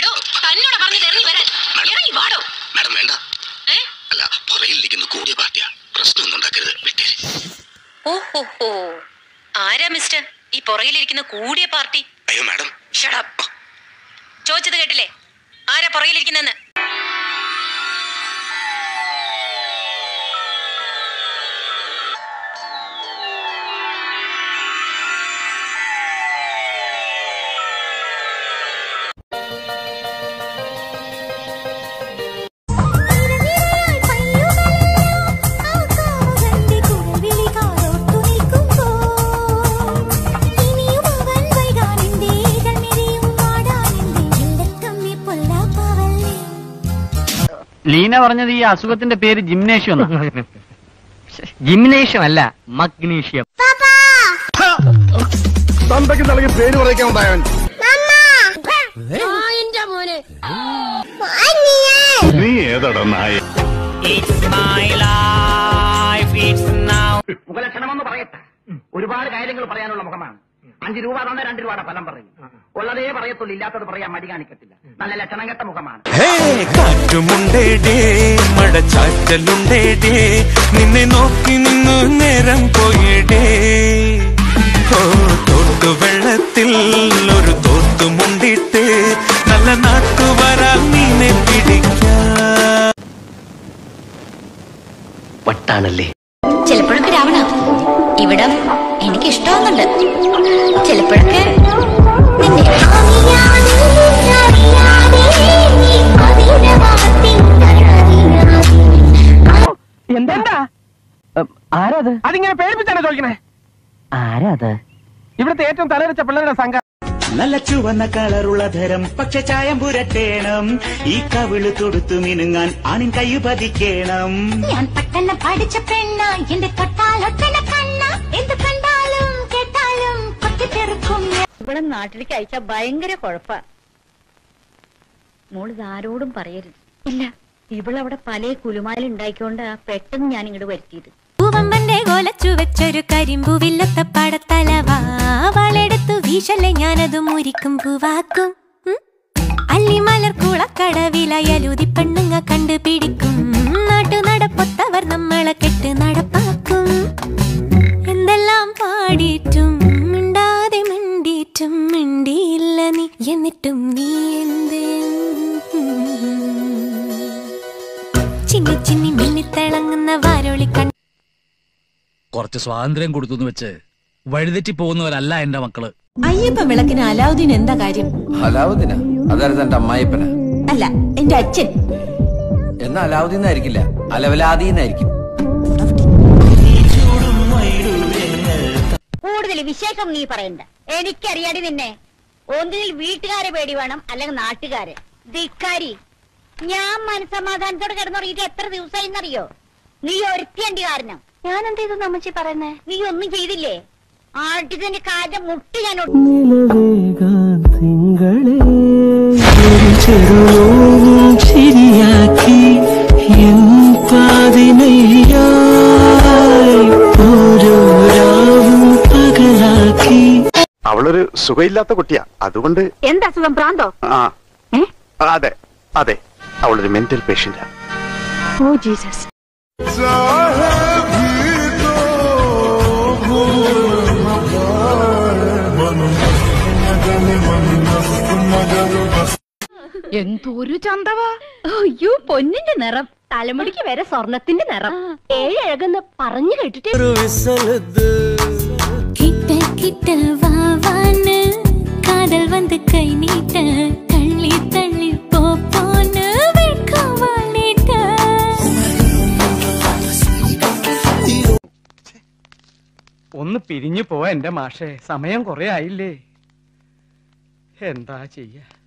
എടോ തന്നോട് പറഞ്ഞു ഇറങ്ങി വരാൻ ഇറങ്ങി വാടോ മാഡം വേണ്ട ഏ അല്ല പുറകിലിരിക്കുന്ന കൂടിയ പാർട്ടിയാ പ്രശ്നമൊന്നും ഉണ്ടാക്കരുത് വിട്ടേര് ഓഹോ ആരാ മിസ്റ്റർ ഈ പുറകിലിരിക്കുന്ന കൂടിയ പാർട്ടി അയ്യോ മാഡം ഷടപ്പ് ചോദിച്ചത് കേട്ടില്ലേ ആരാ പുറകിലിരിക്കുന്നെന്ന് ലീന പറഞ്ഞത് ഈ അസുഖത്തിന്റെ പേര് ജിംനേഷ്യം ജിംനേഷ്യം അല്ല മഗ്നീഷ്യം തന്തയ്ക്ക് നൽകി പേര് പറയിക്കാൻ ഉണ്ടായവൻ നീ ഏതടാ നായ മുഖലക്ഷണമെന്ന് പറയട്ടെ ഒരുപാട് കാര്യങ്ങൾ പറയാനുള്ള മുഖമാണ് അഞ്ചു രൂപ തന്ന രണ്ട് രൂപയുടെ ഫലം പറയും ഉള്ളതേ പറയത്തുള്ളൂ ഇല്ലാത്തത് പറയാൻ മടി കാണിക്കത്തില്ല നല്ല ലക്ഷണം കെട്ട മുഖമാണ് ഹേ കാറ്റുമുണ്ടേടേ മഴച്ചാറ്റലുണ്ടേടേ നിന്നെ നോക്കി നിന്നു നേരം പോയിടേ ഓ തോട്ടു വെള്ളത്തിൽ ഒരു തോട്ടുമുണ്ടിട്ട് നല്ല നാട്ടുവരാൽ മീനെ പിടിക്കാം വട്ടാണല്ലേ ചിലപ്പോഴൊക്കെ രാവണ ഇവിടം എനിക്ക് ഇഷ്ടമാകുന്നുണ്ട് ചിലപ്പോഴൊക്കെ നിന്നെ എന്താ ആരാത് അതിങ്ങനെ പേടിപ്പിച്ചാണ് ചോദിക്കണേ ആരാത് ഇവിടുത്തെ ഏറ്റവും തലവെച്ച പിള്ളേരുടെ സംഘം നല്ല ചുവന്ന കളറുള്ള ധരം പക്ഷെ ചായം പുരട്ടേണം ഈ കവിള് തൊടുത്തു മിനുങ്ങാൻ ആണിൻ കയ്യു പതിക്കേണം ഞാൻ പെട്ടെന്ന് പഠിച്ച പെണ്ണ എന്റെ തൊട്ടാലൊട്ടന കണ്ണ എന്ത് കണ്ടാലും കേട്ടാലും കൊത്തിത്തെറുക്കും ഇവിടെ നാട്ടിലേക്ക് അയച്ച ഭയങ്കര കുഴപ്പ മോളിത് ആരോടും പറയരുത് ഇല്ല ഇവളവിടെ പല കുലുമാലുണ്ടായിക്കൊണ്ട് പെട്ടെന്ന് ഞാൻ ഇങ്ങോട്ട് വരുത്തിയത് പൂവമ്പന്റെ കൊലച്ചു വെച്ചൊരു കരിമ്പുവില്ലത്ത പടത്തലവാ വളെടുത്തു വീശല്ലേ ഞാനത് മുരിക്കും പൂവാക്കും ഉം. അല്ലിമലർ കുളക്കടവിലയലുതി പെണ്ണുങ്ങ കണ്ടുപിടിക്കും നാട്ടു നടപ്പൊത്തവർ നമ്മളെ കെട്ട് നടപ്പാക്കും എന്തെല്ലാം പാടിയിട്ടും മിണ്ടാതെ മിണ്ടിയിട്ടും മിണ്ടിയില്ല നീ എന്നിട്ടും നീ എന്തേ ചിന്നി ചിന്നി മിന്നിത്തിളങ്ങുന്ന വാരോളി കണ്ണ കുറച്ച് സ്വാതന്ത്ര്യം കൊടുത്തു വെച്ച് വഴിതെറ്റി പോകുന്നവരല്ല എന്റെ മക്കള് അയ്യപ്പ വിളക്കിന് അലാവുദ്ദീൻ എന്താ കാര്യം അലാവുദ്ദീന അതായിരുന്നു എന്റെ അമ്മായിപ്പന അല്ല എന്റെ അച്ഛൻ എന്നാ അലാവുദ്ദീൻ ആയിരിക്കില്ല അലവലാദീന്നായിരിക്കും കൂടുതൽ വിശേഷം നീ പറയണ്ട എനിക്കറിയാടി നിന്നെ ഒന്നിൽ വീട്ടുകാരെ പേടി വേണം അല്ലെങ്കിൽ നാട്ടുകാരെ ധിക്കാരി ഞാൻ മനസമാധാനത്തോടെ കിടന്നുറങ്ങിയിട്ട് എത്ര ദിവസമായിന്നറിയോ നീ ഒരുത്തിയണ്ടി കാരണം ഞാൻ എന്ത് ചെയ്തു നമ്മച്ചി പറയുന്നേ നീ ഒന്നും ചെയ്തില്ലേ ആട്ടിന്റെ കാലിന്റെ മുട്ടി ഞാൻ ഒ- ശരിയാക്കി എൻ പാതിനയ്യായി ഓരോ രാവും പകലാക്കി അവളൊരു സുഖമില്ലാത്ത കുട്ടിയാ അതുകൊണ്ട് എന്താ സുഖം പ്രാന്തോ ആ അതെ അതെ അവളൊരു മെന്റൽ പേഷ്യന്റാ ഓ ജീസസ് എന്തൊരു ചന്തവാ അയ്യോ പൊന്നിന്റെ നിറം തലമുടിക്ക് വരെ സ്വർണത്തിന്റെ നിറം ഏഴഴകെന്ന് പറഞ്ഞു കേട്ടിട്ട് ഒരു വിസലത് கிட்ட கிட்ட வாவான்னு காதல் வந்து கை நீட்ட தள்ளி தள்ளி போப்போன்னு வெட்கம் வாழிட்ட ഒന്ന് പിരിഞ്ഞു പോവാ എന്റെ മാഷേ സമയം കുറെ ആയില്ലേ എന്താ ചെയ്യാ